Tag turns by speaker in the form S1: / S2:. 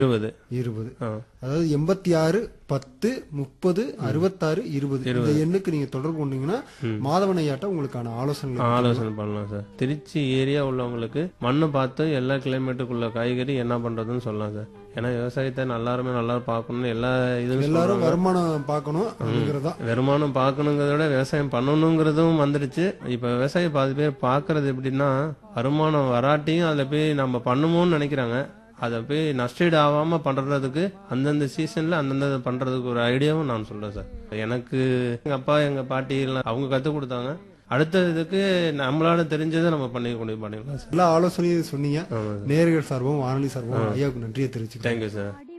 S1: இருபது
S2: இருபது
S1: ஆ
S2: அதாவது எண்பத்தி ஆறு பத்து முப்பது அறுபத்தாறு இருபது இந்த எண்ணுக்கு நீங்க தொடர்பு கொண்டீங்கன்னா மாதவனையாட்ட உங்களுக்கான ஆலோசனை
S1: ஆலோசனை பண்ணலாம் சார் திருச்சி ஏரியா உள்ளவங்களுக்கு மண்ணை பார்த்து எல்லா கிளைமேட்டுக்குள்ள காய்கறி என்ன பண்றதுன்னு சொல்லலாம் சார் ஏன்னா விவசாயத்தை எல்லாருமே நல்லா பார்க்கணும்னு எல்லா இதுவும்
S2: எல்லாரும் வருமானம் பார்க்கணும் அப்படிங்கறதா
S1: வருமானம் பார்க்கணுங்கிறத விட விவசாயம் பண்ணணுங்கிறதும் வந்துடுச்சு இப்ப விவசாயம் பாதி பேர் பார்க்கறது எப்படின்னா வருமானம் வராட்டியும் அதுல போய் நம்ம பண்ணுமோன்னு நினைக்கிறாங்க அதை போய் நஷ்டீடு ஆகாம பண்றதுக்கு அந்தந்த சீசன்ல அந்தந்த பண்றதுக்கு ஒரு ஐடியாவும் நான் சொல்றேன் சார் எனக்கு எங்க அப்பா எங்க பாட்டி எல்லாம் அவங்க கத்து கொடுத்தாங்க அடுத்த இதுக்கு நம்மளால தெரிஞ்சதை நம்ம பண்ணி கொண்டு பண்ணிக்கலாம் சார்
S2: எல்லா ஆலோசனையும் சொன்னீங்க
S1: ஆமாம்
S2: நேர்கள் சார்பும் வானொலி சார்பும் ஐயாவுக்கு நன்றியை தெரிவிச்சுக்கிறேன்
S1: தேங்க்யூ சார்